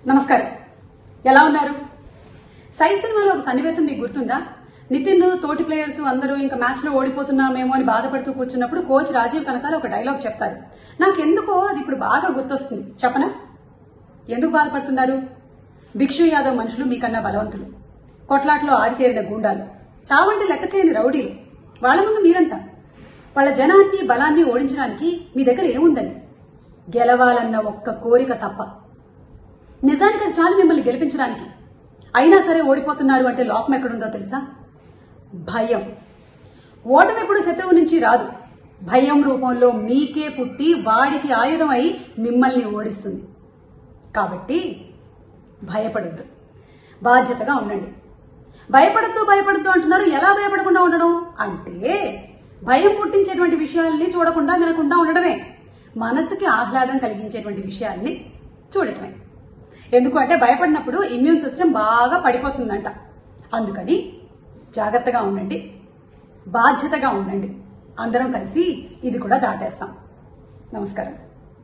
నమస్కారం ఎలా ఉన్నారు సై సినిమాలో ఒక సన్నివేశం మీకు గుర్తుందా నితిన్ తోటి ప్లేయర్స్ అందరూ ఇంకా మ్యాచ్ లో ఓడిపోతున్నామేమో అని బాధపడుతూ కూర్చున్నప్పుడు కోచ్ రాజీవ్ కనకాల ఒక డైలాగ్ చెప్తారు నాకెందుకో అది ఇప్పుడు బాగా గుర్తొస్తుంది చెప్పనా ఎందుకు బాధపడుతున్నారు భిక్షు యాదవ్ మనుషులు మీకన్నా బలవంతులు కొట్లాట్లో ఆరితేరిన గూండాలు చావంటి లెక్క చేయని రౌడీలు వాళ్ళ ముందు మీరంతా వాళ్ళ జనాన్ని బలాన్ని ఓడించడానికి మీ దగ్గర ఏముందని గెలవాలన్న ఒక్క కోరిక తప్ప నిజానికి అది చాలు మిమ్మల్ని గెలిపించడానికి అయినా సరే ఓడిపోతున్నారు అంటే లోపం ఎక్కడుందో తెలుసా భయం ఓటమి ఎప్పుడు శత్రువు నుంచి రాదు భయం రూపంలో మీకే పుట్టి వాడికి ఆయుధం అయి మిమ్మల్ని ఓడిస్తుంది కాబట్టి భయపడద్దు బాధ్యతగా ఉండండి భయపడద్దు భయపడద్దు అంటున్నారు ఎలా భయపడకుండా ఉండడం అంటే భయం పుట్టించేటువంటి విషయాల్ని చూడకుండా వినకుండా ఉండడమే మనసుకి ఆహ్లాదం కలిగించేటువంటి విషయాల్ని చూడటమే ఎందుకు అంటే భయపడినప్పుడు ఇమ్యూన్ సిస్టమ్ బాగా పడిపోతుందంట అందుకని జాగ్రత్తగా ఉండండి బాధ్యతగా ఉండండి అందరం కలిసి ఇది కూడా దాటేస్తాం నమస్కారం